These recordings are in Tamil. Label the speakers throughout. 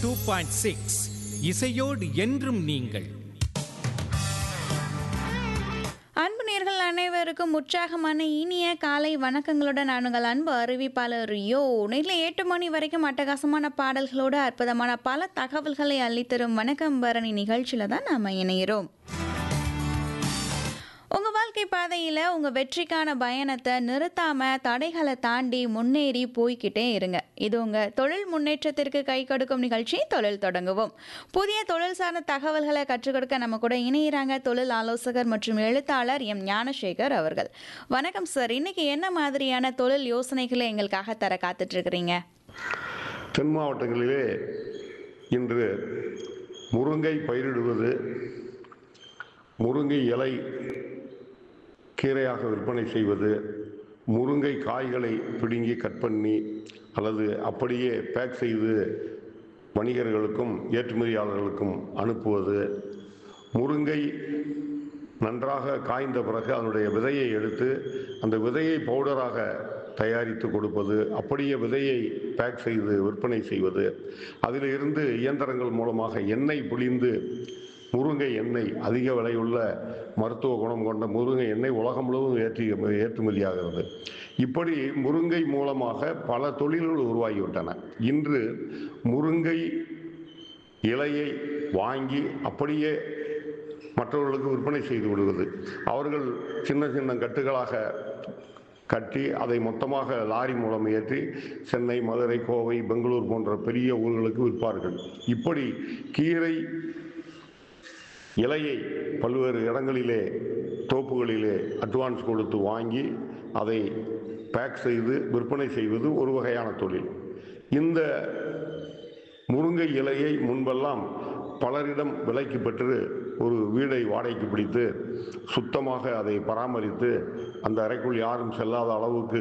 Speaker 1: டூ பாயிண்ட் சிக்ஸ் இசையோடு என்றும் நீங்கள்
Speaker 2: அன்பு நேர்கள் அனைவருக்கும் உற்சாகமான இனிய காலை வணக்கங்களுடன் நான் உங்கள் அன்பு அறிவிப்பாளர் யோ நேரில் எட்டு மணி வரைக்கும் அட்டகாசமான பாடல்களோடு அற்புதமான பல தகவல்களை அள்ளித்தரும் வணக்கம் பரணி நிகழ்ச்சியில் தான் நாம் இணைகிறோம் உங்கள் வாழ்க்கை பாதையில் உங்கள் வெற்றிக்கான பயணத்தை நிறுத்தாமல் தடைகளை தாண்டி முன்னேறி போய்க்கிட்டே இருங்க இது உங்கள் தொழில் முன்னேற்றத்திற்கு கை கொடுக்கும் நிகழ்ச்சி தொழில் தொடங்குவோம் புதிய தொழில் சார்ந்த தகவல்களை கற்றுக் கொடுக்க நம்ம கூட இணையிறாங்க தொழில் ஆலோசகர் மற்றும் எழுத்தாளர் எம் ஞானசேகர் அவர்கள் வணக்கம் சார் இன்னைக்கு என்ன மாதிரியான தொழில் யோசனைகளை எங்களுக்காக தர காத்துட்டு இருக்கிறீங்க
Speaker 3: தென் மாவட்டங்களிலே இன்று முருங்கை பயிரிடுவது முருங்கை இலை கீரையாக விற்பனை செய்வது முருங்கை காய்களை பிடுங்கி கட் பண்ணி அல்லது அப்படியே பேக் செய்து வணிகர்களுக்கும் ஏற்றுமதியாளர்களுக்கும் அனுப்புவது முருங்கை நன்றாக காய்ந்த பிறகு அதனுடைய விதையை எடுத்து அந்த விதையை பவுடராக தயாரித்து கொடுப்பது அப்படியே விதையை பேக் செய்து விற்பனை செய்வது அதிலிருந்து இயந்திரங்கள் மூலமாக எண்ணெய் புளிந்து முருங்கை எண்ணெய் அதிக விலையுள்ள மருத்துவ குணம் கொண்ட முருங்கை எண்ணெய் உலகம் முழுவதும் ஏற்றி ஏற்றுமதியாகிறது இப்படி முருங்கை மூலமாக பல தொழில்கள் உருவாகிவிட்டன இன்று முருங்கை இலையை வாங்கி அப்படியே மற்றவர்களுக்கு விற்பனை செய்து விடுவது அவர்கள் சின்ன சின்ன கட்டுகளாக கட்டி அதை மொத்தமாக லாரி மூலம் ஏற்றி சென்னை மதுரை கோவை பெங்களூர் போன்ற பெரிய ஊர்களுக்கு விற்பார்கள் இப்படி கீரை இலையை பல்வேறு இடங்களிலே தோப்புகளிலே அட்வான்ஸ் கொடுத்து வாங்கி அதை பேக் செய்து விற்பனை செய்வது ஒரு வகையான தொழில் இந்த முருங்கை இலையை முன்பெல்லாம் பலரிடம் விலைக்கு பெற்று ஒரு வீடை வாடகைக்கு பிடித்து சுத்தமாக அதை பராமரித்து அந்த அறைக்குள் யாரும் செல்லாத அளவுக்கு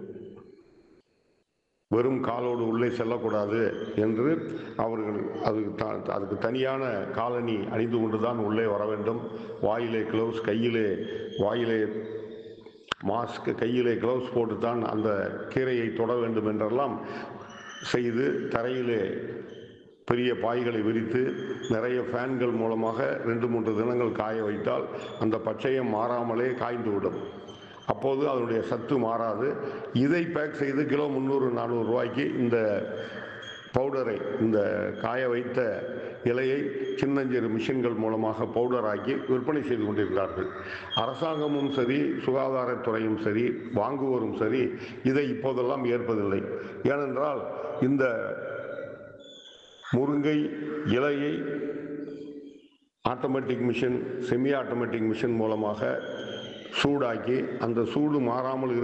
Speaker 3: வெறும் காலோடு உள்ளே செல்லக்கூடாது என்று அவர்கள் அதுக்கு த அதுக்கு தனியான காலணி அணிந்து கொண்டு தான் உள்ளே வர வேண்டும் வாயிலே க்ளவுஸ் கையிலே வாயிலே மாஸ்க் கையிலே க்ளவுஸ் போட்டு தான் அந்த கீரையை தொட வேண்டும் என்றெல்லாம் செய்து தரையிலே பெரிய பாய்களை விரித்து நிறைய ஃபேன்கள் மூலமாக ரெண்டு மூன்று தினங்கள் காய வைத்தால் அந்த பச்சையம் மாறாமலே காய்ந்துவிடும் அப்போது அதனுடைய சத்து மாறாது இதை பேக் செய்து கிலோ முந்நூறு நானூறு ரூபாய்க்கு இந்த பவுடரை இந்த காய வைத்த இலையை சின்னஞ்சிறு மிஷின்கள் மூலமாக பவுடராக்கி விற்பனை செய்து கொண்டிருக்கிறார்கள் அரசாங்கமும் சரி சுகாதாரத்துறையும் சரி வாங்குவோரும் சரி இதை இப்போதெல்லாம் ஏற்பதில்லை ஏனென்றால் இந்த முருங்கை இலையை automatic machine semi automatic machine மூலமாக சூடாக்கி அந்த சூடு மாறாமல்